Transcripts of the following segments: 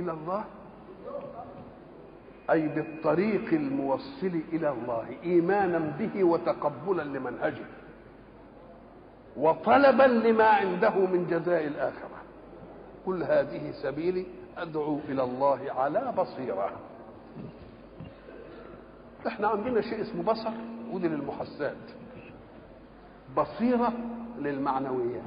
الى الله اي بالطريق الموصل الى الله ايمانا به وتقبلا لمنهجه وطلبا لما عنده من جزاء الاخره قل هذه سبيلي ادعو الى الله على بصيره احنا عندنا شيء اسمه بصر ودي للمحسات بصيره للمعنويات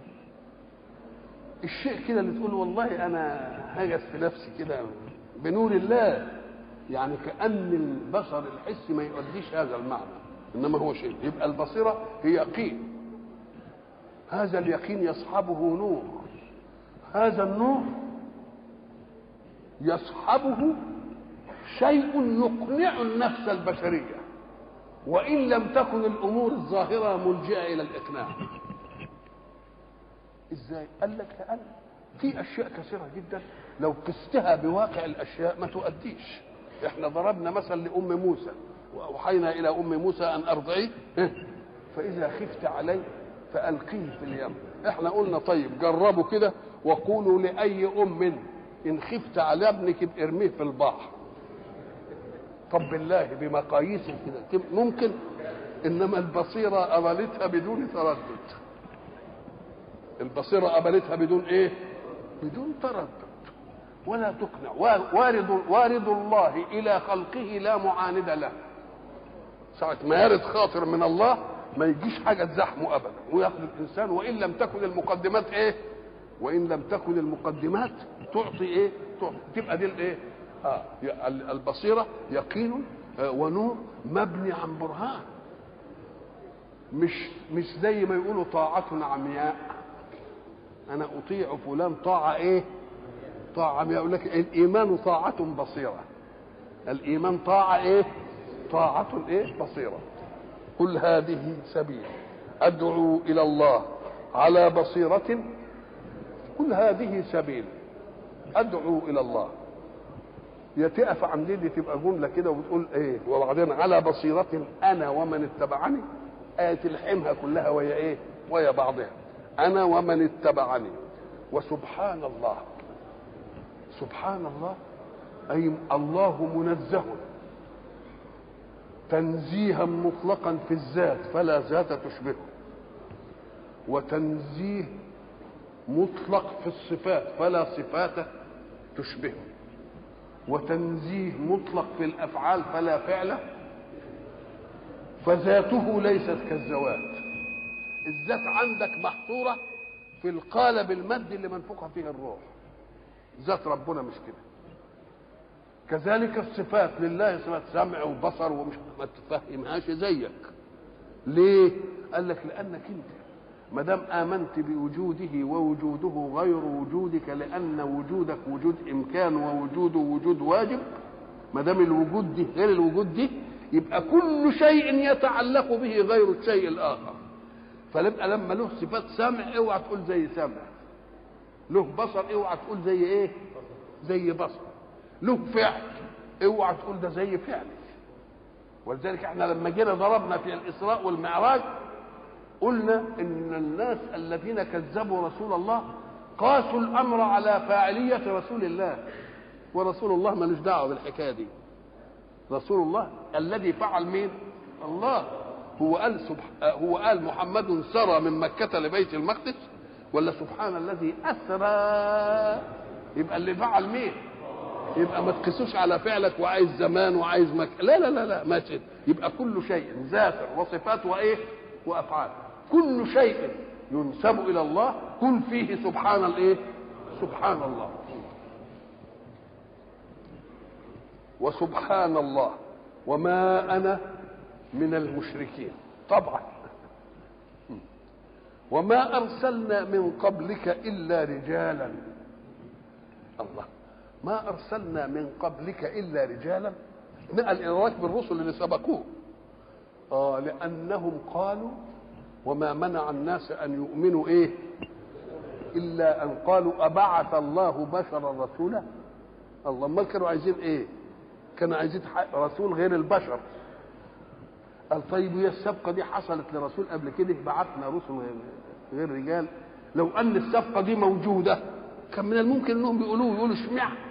الشيء كده اللي تقول والله انا هجس في نفسي كده بنور الله يعني كان البصر الحسي ما يؤديش هذا المعنى انما هو شيء يبقى البصيره هي يقين هذا اليقين يصحبه نور هذا النور يصحبه شيء يقنع النفس البشريه وان لم تكن الامور الظاهره ملجئه الى الاقناع ازاي قال لك لان في اشياء كثيره جدا لو قستها بواقع الاشياء ما تؤديش احنا ضربنا مثل لام موسى واوحينا الى ام موسى ان ارضعيه فاذا خفت عليه فالقيه في اليم احنا قلنا طيب جربوا كده وقولوا لاي ام ان خفت على ابنك ارميه في البحر طب بالله بمقاييس كده ممكن انما البصيره قبلتها بدون تردد البصيره قبلتها بدون ايه بدون تردد ولا تقنع وارد وارد الله الى خلقه لا معاند له ساعة ما يرد خاطر من الله ما يجيش حاجة تزحمه أبدا وياخذ الإنسان وإن لم تكن المقدمات إيه؟ وإن لم تكن المقدمات تعطي إيه؟ تعطي تبقى دي الإيه؟ آه البصيرة يقين ونور مبني عن برهان مش مش زي ما يقولوا طاعة عمياء أنا أطيع فلان طاعة إيه؟ طاعة عمياء يقول لك الإيمان طاعة بصيرة الإيمان طاعة إيه؟ طاعة إيه؟ بصيرة قل هذه سبيل أدعو إلى الله على بصيرة قل هذه سبيل أدعو إلى الله يا تقف عند دي تبقى جمله كده وبتقول ايه وبعدين على بصيره انا ومن اتبعني آية تلحمها كلها وهي ايه ويا بعضها انا ومن اتبعني وسبحان الله سبحان الله اي الله منزه تنزيها مطلقا في الذات فلا ذات تشبهه وتنزيه مطلق في الصفات فلا صفات تشبهه وتنزيه مطلق في الافعال فلا فعل فذاته ليست كالذوات الذات عندك محصوره في القالب المادي اللي منفوخه فيه الروح ذات ربنا مش كده كذلك الصفات لله صفات سمع وبصر ومش ما تفهمهاش زيك ليه قال لك لانك انت ما دام امنت بوجوده ووجوده غير وجودك لان وجودك وجود امكان ووجوده وجود واجب ما دام الوجود دي غير الوجود دي يبقى كل شيء يتعلق به غير الشيء الاخر فيبقى لما له صفات سمع اوعى تقول زي سمع له بصر اوعى تقول زي ايه زي بصر له فعل اوعى تقول ده زي فعل ولذلك احنا لما جينا ضربنا في الاسراء والمعراج قلنا ان الناس الذين كذبوا رسول الله قاسوا الامر على فاعليه رسول الله ورسول الله ملوش دعوه بالحكايه دي رسول الله الذي فعل مين الله هو قال سبح... هو قال محمد سرى من مكة لبيت المقدس ولا سبحان الذي أسرى يبقى اللي فعل مين يبقى ما تقيسوش على فعلك وعايز زمان وعايز مك... لا لا لا لا ما يبقى كل شيء ذات وصفات وايه وافعال كل شيء ينسب الى الله كن فيه سبحان الايه سبحان الله وسبحان الله وما انا من المشركين طبعا وما ارسلنا من قبلك الا رجالا الله ما ارسلنا من قبلك الا رجالا نقل الادراك بالرسل اللي سبقوه اه لانهم قالوا وما منع الناس ان يؤمنوا ايه الا ان قالوا ابعث الله بشرا رسولا الله ما كانوا عايزين ايه كانوا عايزين رسول غير البشر قال طيب هي السابقه دي حصلت لرسول قبل كده بعثنا رسل غير رجال لو ان السابقه دي موجوده كان من الممكن انهم بيقولوه يقولوا اشمعنى